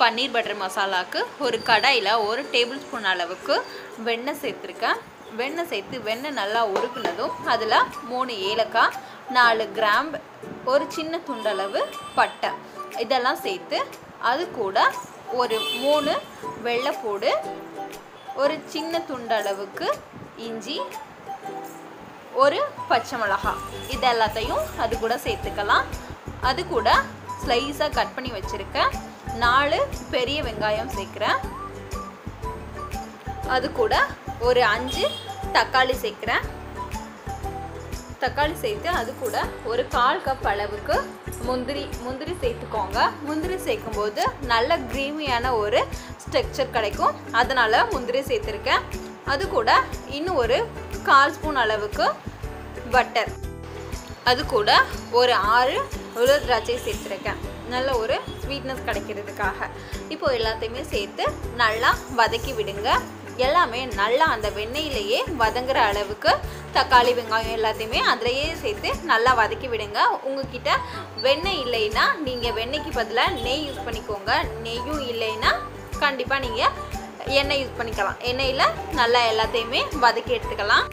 பன்னீர் butter மசாலாவுக்கு ஒரு கடாயில் ஒரு டேபிள் ஸ்பூன் அளவுக்கு வெண்ணெய் சேர்த்துருக்கேன் வெண்ணெய் சேர்த்து வெண்ணெய் நல்லா உருக்குனதும் அதில் மூணு ஏலக்காய் நாலு கிராம்பு ஒரு சின்ன துண்டளவு பட்டை இதெல்லாம் சேர்த்து அது கூட ஒரு மூணு வெள்ளைப்பூடு ஒரு சின்ன துண்டளவுக்கு இஞ்சி ஒரு பச்சை மிளகாய் இது எல்லாத்தையும் அது கூட சேர்த்துக்கலாம் அது கூட ஸ்லைஸாக கட் பண்ணி வச்சுருக்கேன் நாலு பெரிய வெங்காயம் சேர்க்குறேன் அது கூட ஒரு அஞ்சு தக்காளி சேர்க்குறேன் தக்காளி சேர்த்து அது கூட ஒரு கால் கப் அளவுக்கு முந்திரி முந்திரி சேர்த்துக்கோங்க முந்திரி சேர்க்கும்போது நல்ல க்ரீமியான ஒரு ஸ்ட்ரக்சர் கிடைக்கும் அதனால் முந்திரி சேர்த்துருக்கேன் அது கூட இன்னும் ஒரு கால் ஸ்பூன் அளவுக்கு பட்டர் அது கூட ஒரு ஆறு உலர் திராட்சை சேர்த்துருக்கேன் நல்ல ஒரு ஸ்வீட்னஸ் கிடைக்கிறதுக்காக இப்போ எல்லாத்தையுமே சேர்த்து நல்லா வதக்கி விடுங்க எல்லாமே நல்லா அந்த வெண்ணெயிலேயே வதங்குற அளவுக்கு தக்காளி வெங்காயம் எல்லாத்தையுமே அதிலேயே சேர்த்து நல்லா வதக்கி விடுங்க உங்ககிட்ட வெண்ணெய் இல்லைன்னா நீங்கள் வெண்ணெய்க்கு பதிலாக நெய் யூஸ் பண்ணிக்கோங்க நெய்யும் இல்லைன்னா கண்டிப்பாக நீங்கள் எண்ணெய் யூஸ் பண்ணிக்கலாம் எண்ணெயில் நல்லா எல்லாத்தையுமே வதக்கி எடுத்துக்கலாம்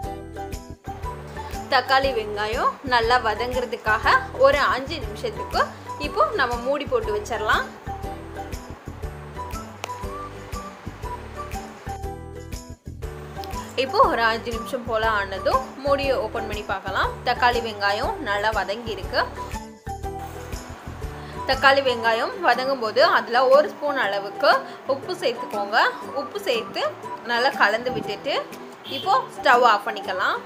தக்காளி வெங்காயம் நல்லா வதங்குறதுக்காக ஒரு அஞ்சு நிமிஷத்துக்கு இப்போ நம்ம மூடி போட்டு வச்சிடலாம் இப்போ ஒரு அஞ்சு நிமிஷம் போல் ஆனதும் மூடியை ஓப்பன் பண்ணி பார்க்கலாம் தக்காளி வெங்காயம் நல்லா வதங்கி இருக்கு தக்காளி வெங்காயம் வதங்கும் போது அதில் ஒரு ஸ்பூன் அளவுக்கு உப்பு சேர்த்துக்கோங்க உப்பு சேர்த்து நல்லா கலந்து விட்டுட்டு இப்போ ஸ்டவ் ஆஃப் பண்ணிக்கலாம்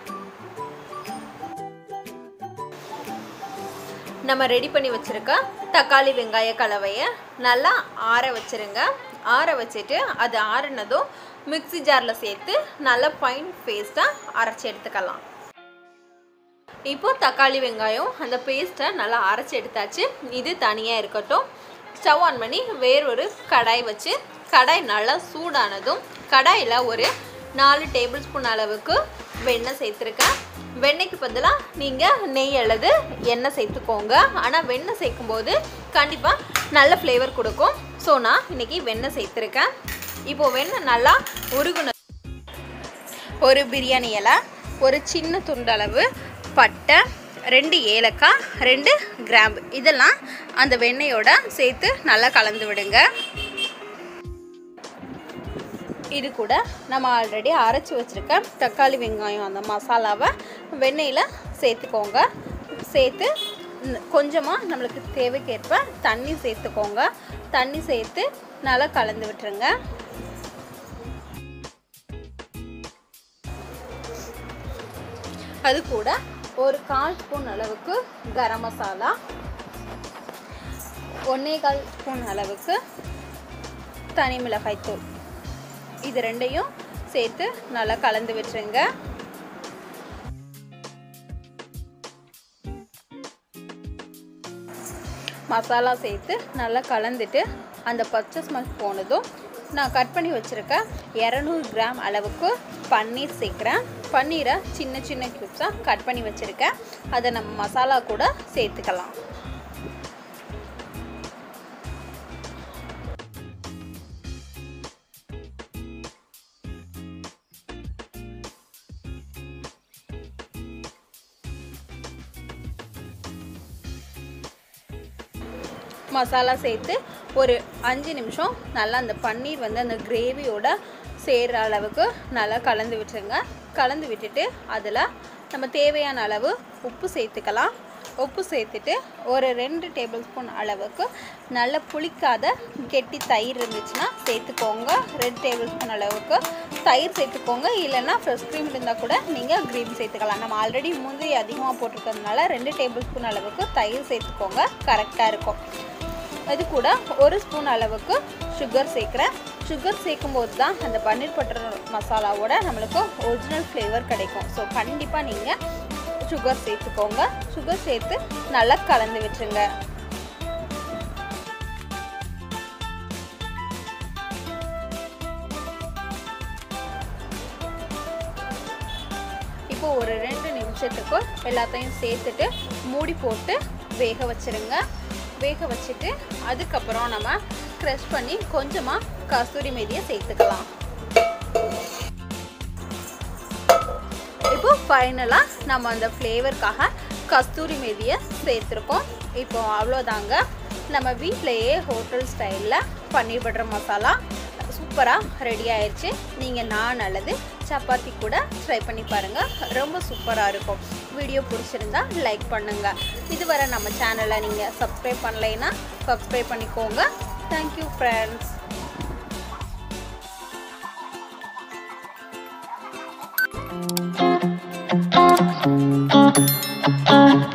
நம்ம ரெடி பண்ணி வச்சுருக்க தக்காளி வெங்காய கலவையை நல்லா ஆற வச்சுருங்க ஆற வச்சுட்டு அது ஆறுனதும் மிக்ஸி ஜாரில் சேர்த்து நல்லா ஃபைன் பேஸ்ட்டாக அரைச்சி எடுத்துக்கலாம் இப்போ தக்காளி வெங்காயம் அந்த பேஸ்ட்டை நல்லா அரைச்சி எடுத்தாச்சு இது தனியாக இருக்கட்டும் ஸ்டவ் ஆன் பண்ணி வேறொரு கடாய் வச்சு கடாய் நல்லா சூடானதும் கடாயில் ஒரு நாலு டேபிள் ஸ்பூன் அளவுக்கு வெண்ணெய் சேர்த்துருக்கேன் வெண்ணெய்க்கு பதிலாக நீங்கள் நெய் அல்லது எண்ணெய் சேர்த்துக்கோங்க ஆனால் வெண்ணெய் சேர்க்கும்போது கண்டிப்பாக நல்ல ஃப்ளேவர் கொடுக்கும் ஸோ நான் இன்றைக்கி வெண்ணெய் சேர்த்துருக்கேன் இப்போது வெண்ணெய் நல்லா உருகுன ஒரு பிரியாணி இலை ஒரு சின்ன துண்டளவு பட்டை ரெண்டு ஏலக்காய் ரெண்டு கிராம்பு இதெல்லாம் அந்த வெண்ணெயோட சேர்த்து நல்லா கலந்து விடுங்க இது கூட நம்ம ஆல்ரெடி அரைச்சி வச்சுருக்க தக்காளி வெங்காயம் அந்த மசாலாவை வெண்ணெயில் சேர்த்துக்கோங்க சேர்த்து கொஞ்சமாக நம்மளுக்கு தேவைக்கேற்ப தண்ணி சேர்த்துக்கோங்க தண்ணி சேர்த்து நல்லா கலந்து விட்டுருங்க அது கூட ஒரு கால் ஸ்பூன் அளவுக்கு கரம் மசாலா ஒன்றே கால் ஸ்பூன் அளவுக்கு தனி மிளகாய் தூள் இது ரெண்டையும் சேர்த்து நல்லா கலந்து விட்டுருங்க மசாலா சேர்த்து நல்லா கலந்துட்டு அந்த பச்சை ஸ்மெல் போனதும் நான் கட் பண்ணி வச்சுருக்க இரநூறு கிராம் அளவுக்கு பன்னீர் சேர்க்குறேன் பன்னீரை சின்ன சின்ன க்யூப்ஸாக கட் பண்ணி வச்சுருக்கேன் அதை நம்ம மசாலா கூட சேர்த்துக்கலாம் மசாலா சேர்த்து ஒரு அஞ்சு நிமிஷம் நல்லா அந்த பன்னீர் வந்து அந்த கிரேவியோட சேர்கிற அளவுக்கு நல்லா கலந்து விட்டுருங்க கலந்து விட்டுட்டு அதில் நம்ம தேவையான அளவு உப்பு சேர்த்துக்கலாம் உப்பு சேர்த்துட்டு ஒரு ரெண்டு டேபிள் ஸ்பூன் அளவுக்கு நல்ல புளிக்காத கெட்டி தயிர் இருந்துச்சுன்னா சேர்த்துக்கோங்க ரெண்டு டேபிள் ஸ்பூன் அளவுக்கு தயிர் சேர்த்துக்கோங்க இல்லைன்னா ஃப்ரெஷ் க்ரீம் இருந்தால் கூட நீங்கள் க்ரீம் சேர்த்துக்கலாம் நம்ம ஆல்ரெடி முந்திரி அதிகமாக போட்டிருக்கிறதுனால ரெண்டு டேபிள் ஸ்பூன் அளவுக்கு தயிர் சேர்த்துக்கோங்க கரெக்டாக இருக்கும் இது கூட ஒரு ஸ்பூன் அளவுக்கு சுகர் சேர்க்குறேன் சுகர் சேர்க்கும் போது தான் அந்த பன்னீர் பட்டர் மசாலாவோட நம்மளுக்கு ஒரிஜினல் ஃப்ளேவர் கிடைக்கும் ஸோ கண்டிப்பாக நீங்கள் சுகர் சேர்த்துக்கோங்க சுகர் சேர்த்து நல்லா கலந்து விட்டுருங்க இப்போ ஒரு ரெண்டு நிமிஷத்துக்கு எல்லாத்தையும் சேர்த்துட்டு மூடி போட்டு வேக வச்சிருங்க வேக வச்சுட்டு அதுக்கப்புறம் நம்ம க்ரஷ் பண்ணி கொஞ்சமாக கஸ்தூரி மேதியை சேர்த்துக்கலாம் இப்போ ஃபைனலாக நம்ம அந்த ஃப்ளேவருக்காக கஸ்தூரி மேதியை சேர்த்துருக்கோம் இப்போ அவ்வளோதாங்க நம்ம வீட்டிலையே ஹோட்டல் ஸ்டைலில் பன்னீர் பட்டர் மசாலா சூப்பராக ரெடி ஆயிடுச்சு நீங்கள் நான் அல்லது சப்பாத்தி கூட ட்ரை பண்ணி பாருங்கள் ரொம்ப சூப்பராக இருக்கும் வீடியோ பிடிச்சிருந்தா லைக் பண்ணுங்கள் இதுவரை நம்ம சேனலை நீங்கள் சப்ஸ்கிரைப் பண்ணலைன்னா சப்ஸ்கிரைப் பண்ணிக்கோங்க தேங்க்யூ ஃப்ரெண்ட்ஸ் Thank you.